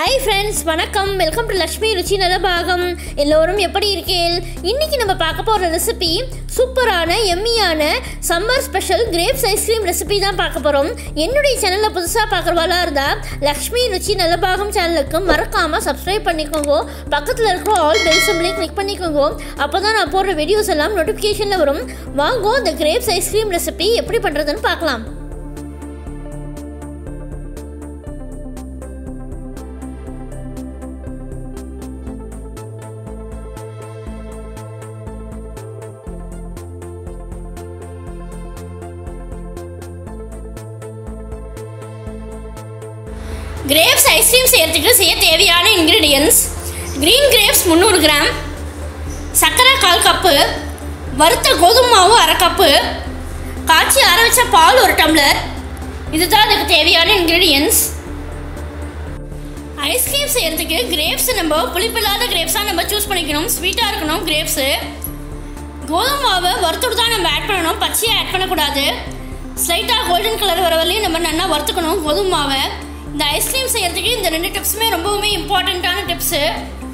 hi friends வணக்கம் welcome to Lakshmi Ruchi Nalabagam எல்லோரும் எப்படி இருக்கீள் இன்னைக்கு நம்ம பார்க்க போகிற ரெசிபி சூப்பரான எம்மியான summer special grapes ice cream recipe தான் பார்க்க போகிறோம் என்னுடைய சேனலில் புதுசாக பார்க்குறவாளா இருந்தால் லக்ஷ்மி ருச்சி நலபாகம் சேனலுக்கு மறக்காமல் சப்ஸ்கிரைப் பண்ணிக்கோங்க பக்கத்தில் இருக்கிற ஆல் பெல் சிம்பிளையும் கிளிக் பண்ணிக்கோங்க அப்போ தான் நான் போடுற வீடியோஸ் எல்லாம் நோட்டிஃபிகேஷனில் வரும் வாங்கோ இந்த கிரேப்ஸ் ஐஸ்கிரீம் ரெசிபி எப்படி பண்ணுறதுன்னு பார்க்கலாம் கிரேப்ஸ் ஐஸ்கிரீம் செய்யறதுக்கு செய்ய தேவையான இன்க்ரீடியன்ஸ் க்ரீன் கிரேப்ஸ் முந்நூறு கிராம் சர்க்கரை கால் கப்பு வறுத்த கோதுமை மாவு அரை கப்பு காய்ச்சி ஆற வச்ச பால் ஒரு டம்ளர் இதுதான் அதுக்கு தேவையான இன்க்ரீடியன்ஸ் ஐஸ்கிரீம் செய்யறதுக்கு கிரேப்ஸ் நம்ம புளிப்பில்லாத கிரேப்ஸாக நம்ம சூஸ் பண்ணிக்கணும் ஸ்வீட்டாக இருக்கணும் கிரேப்ஸு கோதுமை மாவை வறுத்துட்டு தான் நம்ம ஆட் பண்ணணும் பச்சையாக ஆட் பண்ணக்கூடாது ஸ்லைட்டாக கோல்டன் கலர் வர வரலையும் நம்ம நல்லா வறுத்துக்கணும் கோதுமை மாவை இந்த ஐஸ்கிரீம் செய்யறதுக்கு இந்த ரெண்டு டிப்ஸுமே ரொம்பவுமே இம்பார்ட்டண்ட்டான டிப்ஸு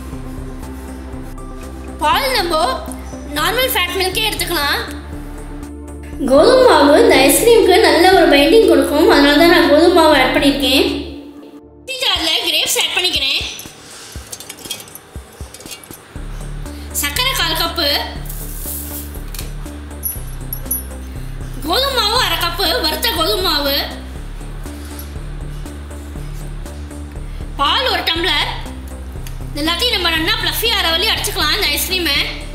பால் நம்ம நார்மல் ஃபேட் மில்கே எடுத்துக்கலாம் கோதுமை மாவு இந்த ஐஸ்கிரீமுக்கு நல்ல ஒரு பைண்டிங் கொடுக்கும் அதனால தான் நான் கோதுமை மாவு ஆட் பண்ணியிருக்கேன் ஜாரில் கிரேப்ஸ் ஆட் பண்ணிக்கிறேன் சர்க்கரை கால் கப்பு கோதுமை மாவு அரை கப்பு வறுத்த கோதுமை மாவு பால் ஒரு டம்ளர் இது எல்லாத்தையும் நம்ம நல்லா ப்ளஃபி ஆகிற வரையும் அடிச்சுக்கலாம் இந்த ஐஸ்கிரீமை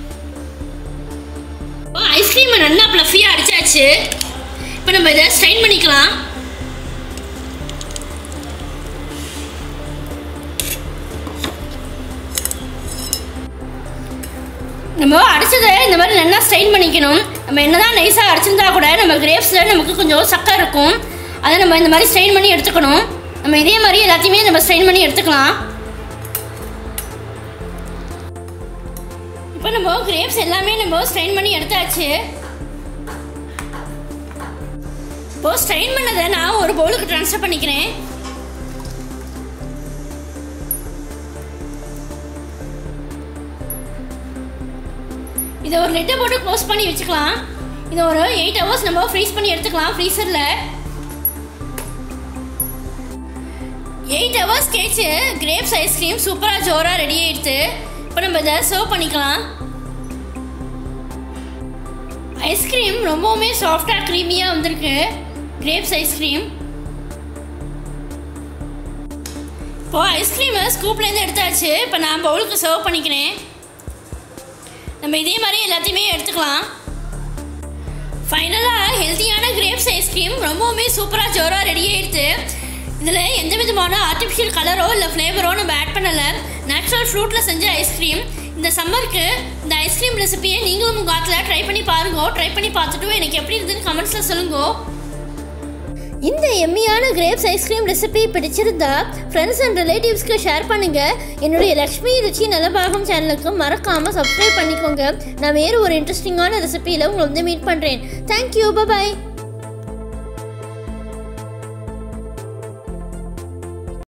ஐஸ்கிரீமை நல்லா ப்ளஃபியாக அடிச்சாச்சு இப்போ நம்ம இதை ஸ்ட்ரைன் பண்ணிக்கலாம் நம்ம அடிச்சதை இந்த மாதிரி நல்லா ஸ்ட்ரைன் பண்ணிக்கணும் நம்ம என்னதான் நைஸாக அடிச்சிருந்தா கூட நம்ம கிரேப்ஸில் நமக்கு கொஞ்சம் சக்கை இருக்கும் அதை நம்ம இந்த மாதிரி ஸ்ட்ரெயின் பண்ணி எடுத்துக்கணும் நம்ம இதே மாதிரி எல்லாத்தையுமே நம்ம ஸ்ட்ரெயின் பண்ணி எடுத்துக்கலாம் இப்போ நம்ம கிரேப்ஸ் எல்லாமே நம்ம ஸ்ட்ரெயின் பண்ணி எடுத்தாச்சு இப்போ ஸ்ட்ரெயின் பண்ணதை நான் ஒரு பவுலுக்கு ட்ரான்ஸ்ஃபர் பண்ணிக்கிறேன் இதை ஒரு நெட்டை போட்டு க்ளோஸ் பண்ணி வச்சுக்கலாம் இதை ஒரு எயிட் ஹவர்ஸ் நம்ம ஃப்ரீஸ் பண்ணி எடுத்துக்கலாம் ஃப்ரீசரில் எயிட் ஹவர்ஸ் கேச்சு கிரேப்ஸ் ஐஸ்கிரீம் சூப்பராக ஜோராக ரெடி ஆயிடுது இப்போ நம்ம இதை சர்வ் பண்ணிக்கலாம் ஐஸ்கிரீம் ரொம்பவுமே சாஃப்டாக க்ரீமியாக வந்திருக்கு கிரேப்ஸ் ஐஸ்கிரீம் இப்போ ஐஸ்கிரீமை ஸ்கூப்லேருந்து எடுத்தாச்சு இப்போ நான் பவுலுக்கு சர்வ் பண்ணிக்கிறேன் நம்ம இதே மாதிரி எல்லாத்தையுமே எடுத்துக்கலாம் ஃபைனலாக ஹெல்த்தியான கிரேப்ஸ் ஐஸ்கிரீம் ரொம்பவுமே சூப்பராக ஜோராக ரெடி ஆயிடுது இதில் எந்த விதமான ஆர்டிஃபிஷியல் கலரோ இல்லை ஃப்ளேவரோ நம்ம ஆட் பண்ணலை நேச்சுரல் ஃப்ரூட்டில் செஞ்ச ஐஸ்கிரீம் இந்த சம்மருக்கு இந்த ஐஸ்கிரீம் ரெசிபியை நீங்களும் உங்கள் காட்டில் ட்ரை பண்ணி பாருங்க ட்ரை பண்ணி பார்த்துட்டு எனக்கு எப்படி இருக்குதுன்னு கமெண்ட்ஸில் சொல்லுங்க இந்த எம்மியான கிரேப்ஸ் ஐஸ்கிரீம் ரெசிபி பிடிச்சிருந்தா ஃப்ரெண்ட்ஸ் அண்ட் ரிலேட்டிவ்ஸ்க்கு ஷேர் பண்ணுங்க என்னுடைய லக்ஷ்மி ருச்சி நலபாகம் சேனலுக்கு மறக்காமல் சப்ஸ்கிரைப் பண்ணிக்கோங்க நான் வேறு ஒரு இன்ட்ரெஸ்டிங்கான ரெசிபியில் உங்களை வந்து மீட் பண்ணுறேன் தேங்க்யூ பாய்